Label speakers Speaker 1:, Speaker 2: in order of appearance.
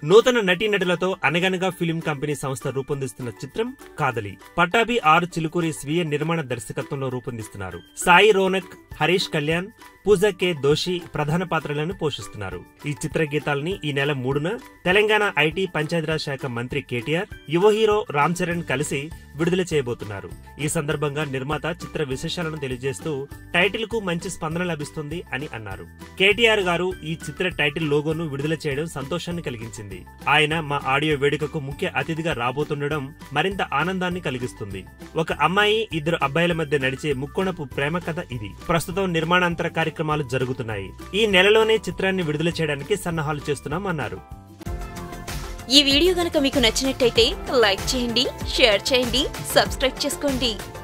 Speaker 1: నూతన నటీనటులతో అనగనగా film company సంస్థ రూపొందిస్తున్న చిత్రం కాదలి పటాబి ఆరు చిలుకూరి స్వీయ నిర్మాణ దర్శకత్వంలో రూపొందిస్తున్నారు సాయి రోనక్ హరీష్ కళ్యాణ్ పూజా కే దోషి ప్రధాన పాత్రలను పోషిస్తున్నారు ఈ చిత్ర గీతాలని ఈ నెల మూడున తెలంగాణ ఐటీ పంచాయతీరాజ్ శాఖ మంత్రి కేటీఆర్ యువ హీరో రామ్ చరణ్ కలిసి విడుదల చేయబోతున్నారు ఈ సందర్భంగా నిర్మాత చిత్ర విశేషాలను తెలియజేస్తూ టైటిల్ కు మంచి స్పందన లభిస్తుంది అని అన్నారు కేటీఆర్ గారు ఈ చిత్ర టైటిల్ లోగోను విడుదల చేయడం సంతోషాన్ని కలిగించింది ఆయన మా ఆడియో వేడుకకు ముఖ్య అతిథిగా రాబోతుండడం మరింత ఆనందాన్ని కలిగిస్తుంది ఒక అమ్మాయి ఇద్దరు అబ్బాయిల మధ్య నడిచే ముక్కోణపు ప్రేమ కథ ఇది ప్రస్తుతం నిర్మాణాంతర కార్యక్రమాలు జరుగుతున్నాయి ఈ నెలలోనే చిత్రాన్ని విడుదల చేయడానికి సన్నాహాలు చేస్తున్నాం అన్నారు
Speaker 2: ఈ వీడియో గనక మీకు నచ్చినట్టయితే లైక్ చేయండి షేర్ చేయండి సబ్స్క్రైబ్ చేసుకోండి